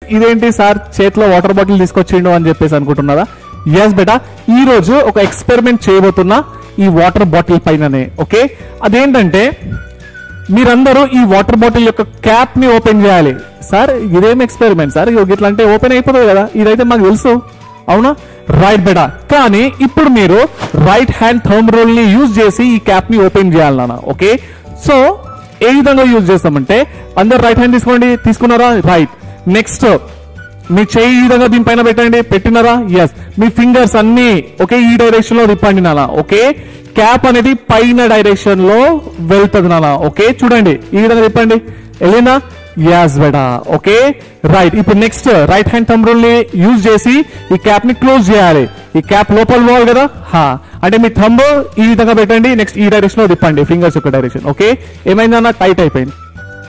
ఇదేంటి సార్ చేతిలో water bottle తీసుకొచ్చిండు అని చెప్పేసి అనుకుంటున్నారా ఎస్ బేటా ఈ రోజు ఒక ఎక్స్పెరిమెంట్ చేయబోతున్నా ఈ వాటర్ బాటిల్ పైననే ఓకే అదేంటంటే మీరందరూ ఈ వాటర్ బాటిల్ యొక్క క్యాప్ ని ఓపెన్ చేయాలి సార్ ఇదేం ఎక్స్పెరిమెంట్ సార్ ఇగో ఇట్లా అంటే ఓపెన్ అయిపోతుంది కదా ఇదైతే మాకు తెలుసు అవునా రైట్ బెడా కానీ ఇప్పుడు మీరు రైట్ హ్యాండ్ థర్మ్ రోల్ ని యూజ్ చేసి ఈ క్యాప్ ని ఓపెన్ చేయాలి నాన్న ఓకే సో ఏ విధంగా యూజ్ చేస్తామంటే అందరు రైట్ హ్యాండ్ తీసుకోండి తీసుకున్నారా రైట్ నెక్స్ట్ మీ చెయ్యి ఈ విధంగా దీనిపైన పెట్టండి పెట్టినారా ఎస్ మీ ఫింగర్స్ అన్ని ఒకే ఈ డైరెక్షన్ లో తిప్పండి నాన్న ఓకే క్యాప్ అనేది పైన డైరెక్షన్ లో వెళ్తుంది నాన్న ఓకే చూడండి ఈ విధంగా తిప్పండి వెళ్ళిందా యాస్ బెడా ఓకే రైట్ ఇప్పుడు next right hand thumb rule ని యూజ్ చేసి ఈ క్యాప్ ని క్లోజ్ చేయాలి ఈ క్యాప్ లోపల పోవాలి కదా హా అంటే మీ థంబ్ ఈ విధంగా పెట్టండి నెక్స్ట్ ఈ డైరెక్షన్ లో తిప్పండి ఫింగర్స్ యొక్క డైరెక్షన్ ఓకే ఏమైందన్నా టైట్ అయిపోయింది